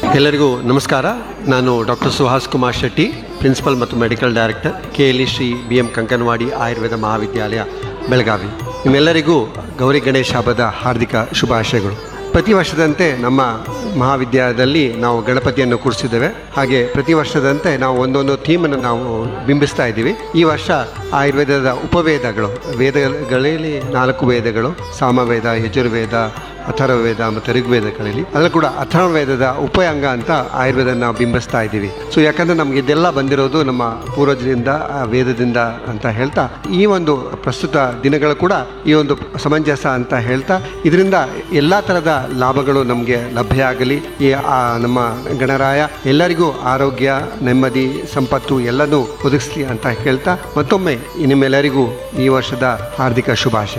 ಎಲ್ಲರಿಗೂ ನಮಸ್ಕಾರ ನಾನು ಡಾಕ್ಟರ್ ಸುಹಾಸ್ ಕುಮಾರ್ ಶೆಟ್ಟಿ ಪ್ರಿನ್ಸಿಪಲ್ ಮತ್ತು medical director K L E Shri B M Kankanawadi Ayurveda Mahavidyalaya Belagavi ನಿಮ್ಮೆಲ್ಲರಿಗೂ ಗೌರಿ ಗಣೇಶ ಹಬ್ಬದ ಹಾರ್ದಿಕ ಶುಭಾಶಯಗಳು ಪ್ರತಿ ವರ್ಷದಂತೆ ನಮ್ಮ ಮಹಾವಿದ್ಯಾಲಯದಲ್ಲಿ ನಾವು ಗಣಪತಿಯನ್ನು ಕೂರಿಸಿದ್ದೇವೆ ಹಾಗೆ ಪ್ರತಿ ವರ್ಷದಂತೆ ನಾವು ಒಂದೊಂದು ಥೀಮನ್ನು ನಾವು ಬಿಂಬಿಸ್ತಾ ಇದ್ದೀವಿ ಈ ವರ್ಷ ಆಯುರ್ವೇದದ ಉಪವೇದಗಳು ವೇದಗಳಲ್ಲಿ ನಾಲ್ಕು ವೇದಗಳು ಸಾಮವೇದ ಯಜುರ್ವೇದ ಅಥರ್ವವೇದ ಮತ್ತು ಋಗ್ವೇದಗಳಲ್ಲಿ ಅದರಲ್ಲೂ ಕೂಡ ಅಥರ್ವವೇದದ ಉಪಯಂಗ ಅಂತ ಆಯುರ್ವೇದ ನಾವು ಬಿಂಬಿಸ್ತಾ ಇದ್ದೀವಿ ಸೊ ಯಾಕಂದರೆ ನಮಗೆ ಇದೆಲ್ಲ ಬಂದಿರೋದು ನಮ್ಮ ಪೂರ್ವಜರಿಂದ ಆ ವೇದದಿಂದ ಅಂತ ಹೇಳ್ತಾ ಈ ಒಂದು ಪ್ರಸ್ತುತ ದಿನಗಳು ಕೂಡ ಈ ಒಂದು ಸಮಂಜಸ ಅಂತ ಹೇಳ್ತಾ ಇದರಿಂದ ಎಲ್ಲ ಥರದ ಲಾಭಗಳು ನಮಗೆ ಲಭ್ಯ ಆಗಲಿ ಈ ಆ ನಮ್ಮ ಗಣರಾಯ ಎಲ್ಲರಿಗೂ ಆರೋಗ್ಯ ನೆಮ್ಮದಿ ಸಂಪತ್ತು ಎಲ್ಲನೂ ಒದಗಿಸ್ಲಿ ಅಂತ ಹೇಳ್ತಾ ಮತ್ತೊಮ್ಮೆ ನಿಮ್ಮೆಲ್ಲರಿಗೂ ಈ ವರ್ಷದ ಹಾರ್ದಿಕ ಶುಭಾಶಯ